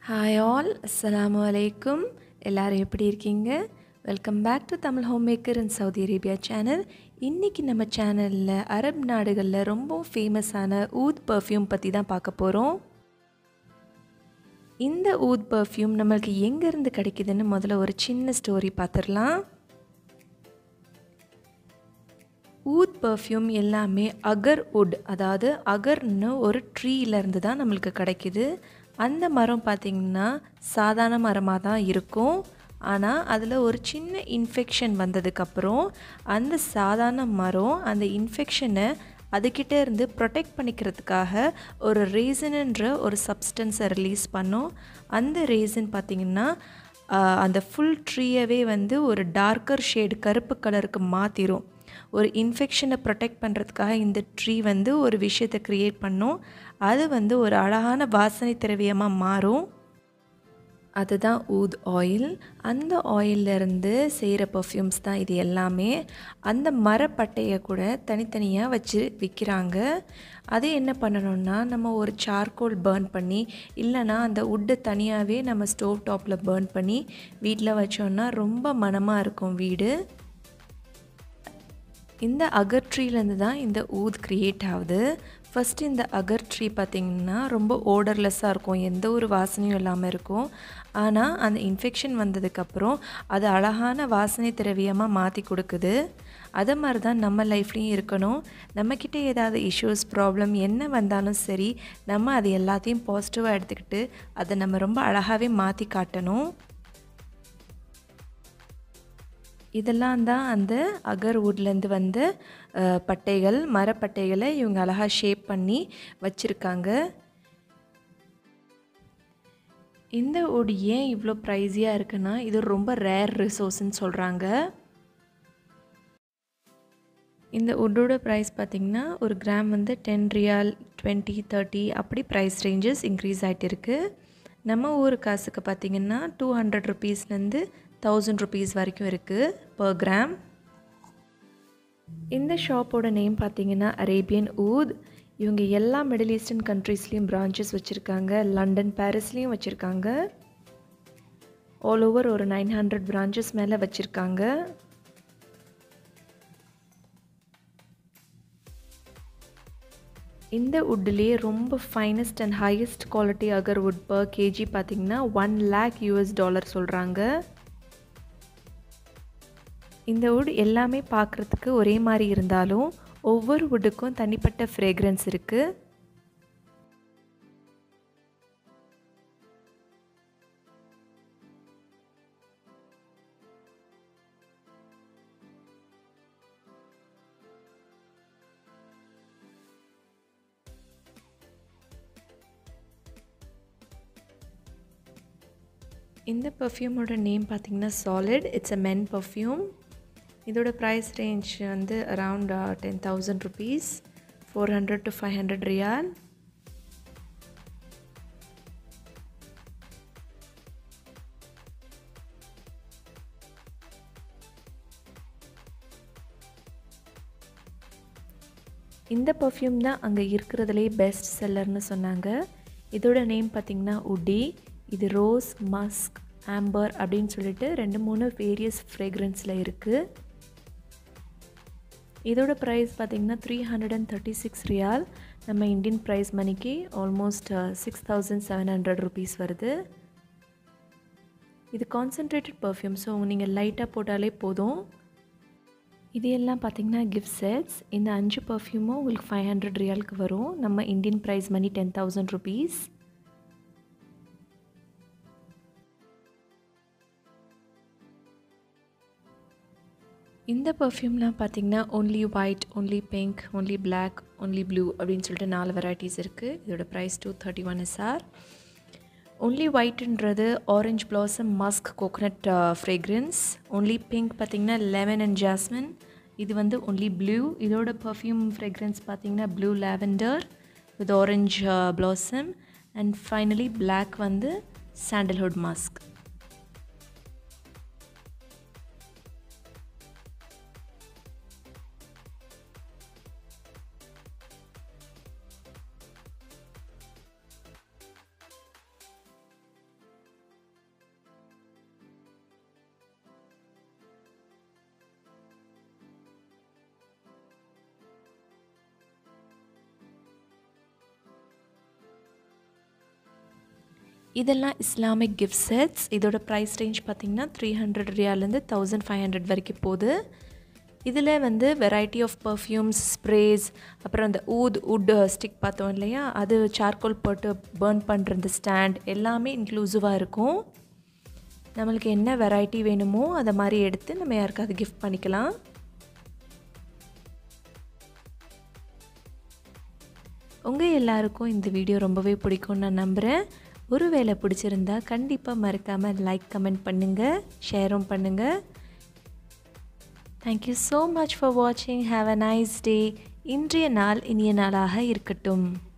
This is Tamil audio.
ஹாய் ஆல் அஸ்ஸலாமு அலைக்கும் எல்லாரும் எப்படி இருக்கீங்க welcome back to Tamil home maker in Saudi Arabia channel இன்றைக்கி நம்ம சேனலில் அரப் நாடுகளில் ரொம்ப ஃபேமஸான ஊத் பர்ஃப்யூம் பற்றி தான் பார்க்க போகிறோம் இந்த ஊத் பர்ஃப்யூம் நம்மளுக்கு எங்கேருந்து கிடைக்குதுன்னு முதல்ல ஒரு சின்ன ஸ்டோரி பார்த்துடலாம் ஊத் பர்ஃப்யூம் எல்லாமே அகர் உட் அதாவது அகர்னு ஒரு ட்ரீலேருந்து தான் நம்மளுக்கு கிடைக்கிது அந்த மரம் பார்த்திங்கன்னா சாதாரண மரமாக தான் இருக்கும் ஆனால் அதில் ஒரு சின்ன இன்ஃபெக்ஷன் வந்ததுக்கப்புறம் அந்த சாதாரண மரம் அந்த இன்ஃபெக்ஷனை அதுக்கிட்ட இருந்து ப்ரொடெக்ட் பண்ணிக்கிறதுக்காக ஒரு ரேசனுன்ற ஒரு சப்ஸ்டன்ஸை ரிலீஸ் பண்ணோம் அந்த ரேசன் பார்த்திங்கன்னா அந்த ஃபுல் ட்ரீயவே வந்து ஒரு டார்க்கர் ஷேடு கருப்பு கலருக்கு மாற்றிடும் ஒரு இன்ஃபெக்ஷனை ப்ரொடெக்ட் பண்ணுறதுக்காக இந்த ட்ரீ வந்து ஒரு விஷயத்தை க்ரியேட் பண்ணும் அது வந்து ஒரு அழகான வாசனை திரவியமாக மாறும் அதுதான் ஊத் ஆயில் அந்த ஆயிலிருந்து செய்கிற பர்ஃப்யூம்ஸ் தான் இது எல்லாமே அந்த மரப்பட்டையை கூட தனித்தனியாக வச்சு விற்கிறாங்க அது என்ன பண்ணணும்னா நம்ம ஒரு சார்கோல் பேர்ன் பண்ணி இல்லைனா அந்த உட்டை தனியாகவே நம்ம ஸ்டோவ் டாப்பில் பேர்ன் பண்ணி வீட்டில் வச்சோன்னா ரொம்ப மனமாக இருக்கும் வீடு இந்த அகர் ட்ரீலேருந்து தான் இந்த ஊத் க்ரியேட் ஆகுது ஃபஸ்ட்டு இந்த அகர் ட்ரீ பார்த்திங்கன்னா ரொம்ப ஓடர்லெஸ்ஸாக இருக்கும் எந்த ஒரு வாசனையும் இல்லாமல் இருக்கும் ஆனால் அந்த இன்ஃபெக்ஷன் வந்ததுக்கப்புறம் அது அழகான வாசனை திரவியமாக மாற்றி கொடுக்குது அதை மாதிரி தான் நம்ம லைஃப்லேயும் இருக்கணும் நம்மக்கிட்ட ஏதாவது இஷ்யூஸ் ப்ராப்ளம் என்ன வந்தாலும் சரி நம்ம அது எல்லாத்தையும் பாசிட்டிவாக எடுத்துக்கிட்டு அதை நம்ம ரொம்ப அழகாகவே மாற்றி காட்டணும் இதெல்லாம் தான் அந்த அகர் வுட்லேருந்து வந்த பட்டைகள் மரப்பட்டைகளை இவங்க அழகாக ஷேப் பண்ணி வச்சுருக்காங்க இந்த வுட் ஏன் இவ்வளோ ப்ரைஸியாக இருக்குன்னா இது ரொம்ப ரேர் ரிசோர்ஸ்ன்னு சொல்கிறாங்க இந்த வுட்டோட ப்ரைஸ் பார்த்திங்கன்னா ஒரு கிராம் வந்து டென் ரியால் டுவெண்ட்டி தேர்ட்டி அப்படி ப்ரைஸ் ரேஞ்சஸ் இன்க்ரீஸ் ஆகிட்டு இருக்குது நம்ம ஊர் காசுக்கு பார்த்திங்கன்னா டூ ஹண்ட்ரட் ருபீஸ்லேருந்து தௌசண்ட் ருபீஸ் வரைக்கும் இருக்குது பர் கிராம் இந்த ஷாப்போட நேம் பார்த்தீங்கன்னா அரேபியன் ஊத் இவங்க எல்லா மிடில் ஈஸ்டர்ன் கண்ட்ரீஸ்லேயும் பிரான்ச்சஸ் வச்சுருக்காங்க லண்டன் பாரிஸ்லேயும் வச்சுருக்காங்க ஆல் ஓவர் ஒரு நைன் ஹண்ட்ரட் பிரான்ச்சஸ் மேலே வச்சுருக்காங்க இந்த வுட்லேயே ரொம்ப finest and highest quality agar wood per KG பார்த்திங்கன்னா ஒன் லேக் யூஎஸ் டாலர் சொல்கிறாங்க இந்த வுட் எல்லாமே பார்க்குறதுக்கு ஒரே மாதிரி இருந்தாலும் ஒவ்வொரு வுட்டுக்கும் தனிப்பட்ட ஃப்ரேக்ரன்ஸ் இருக்குது இந்த பர்ஃப்யூமோட நேம் பார்த்திங்கன்னா solid it's a men perfume இதோட ப்ரைஸ் ரேஞ்ச் வந்து around ten thousand rupees four hundred to five hundred riyal இந்த பர்ஃப்யூம் தான் அங்கே இருக்கிறதுலே பெஸ்ட் செல்லர்னு சொன்னாங்க இதோட நேம் பார்த்திங்கன்னா உட்டி இது ரோஸ் மஸ்க் ஆம்பர் அப்படின்னு சொல்லிட்டு ரெண்டு மூணு வேரியஸ் ஃப்ரேக்ரன்ஸில் இருக்குது இதோட ப்ரைஸ் பார்த்திங்கன்னா three hundred and thirty six riyal நம்ம இந்தியன் ப்ரைஸ் மணிக்கு almost six thousand seven hundred rupees வருது இது கான்சன்ட்ரேட்டட் பர்ஃப்யூம் ஸோ நீங்கள் லைட்டாக போட்டாலே போதும் இது எல்லாம் பார்த்திங்கன்னா கிஃப்ட் செட்ஸ் இந்த அஞ்சு பர்ஃப்யூமும் உங்களுக்கு ஃபைவ் ஹண்ட்ரட் ரியாலுக்கு வரும் நம்ம Indian price money ten thousand rupees இந்த பர்ஃப்யூம்லாம் பார்த்திங்கன்னா only white only pink only black only blue அப்படின்னு சொல்லிட்டு நாலு வெரைட்டிஸ் இருக்குது இதோட price two thirty one SR only ஒயிட்ன்றது orange blossom musk coconut fragrance only pink பார்த்திங்கன்னா லெமன் அண்ட் ஜாஸ்மின் இது வந்து ஒன்லி ப்ளூ இதோட பர்ஃப்யூம் ஃப்ரேக்ரன்ஸ் பார்த்திங்கன்னா blue lavender with orange blossom and finally black வந்து சாண்டல்ஹுட் மாஸ்க் இதெல்லாம் இஸ்லாமிக் கிஃப்ட் செட்ஸ் இதோட ப்ரைஸ் ரேஞ்ச் பார்த்திங்கன்னா த்ரீ ஹண்ட்ரட் ரியாலேருந்து தௌசண்ட் ஃபைவ் ஹண்ட்ரட் வரைக்கும் போகுது இதில் வந்து வெரைட்டி ஆஃப் பர்ஃப்யூம்ஸ் ஸ்ப்ரேஸ் அப்புறம் அந்த ஊத் உட் ஸ்டிக் பார்த்தோம் இல்லையா அது சார்கோல் போட்டு பேர்ன் பண்ணுற இந்த ஸ்டாண்ட் எல்லாமே இன்க்ளூசிவாக இருக்கும் நம்மளுக்கு என்ன வெரைட்டி வேணுமோ அதை மாதிரி எடுத்து நம்ம யாருக்காவது கிஃப்ட் பண்ணிக்கலாம் உங்கள் எல்லாருக்கும் இந்த வீடியோ ரொம்பவே பிடிக்கும்னு நான் நம்புகிறேன் ஒருவேளை பிடிச்சிருந்தா கண்டிப்பாக மறக்காமல் லைக் கமெண்ட் பண்ணுங்கள் ஷேரும் பண்ணுங்கள் தேங்க்யூ ஸோ மச் ஃபார் வாட்சிங் ஹாவ் அ நைஸ் டே இன்றைய நாள் இனிய நாளாக இருக்கட்டும்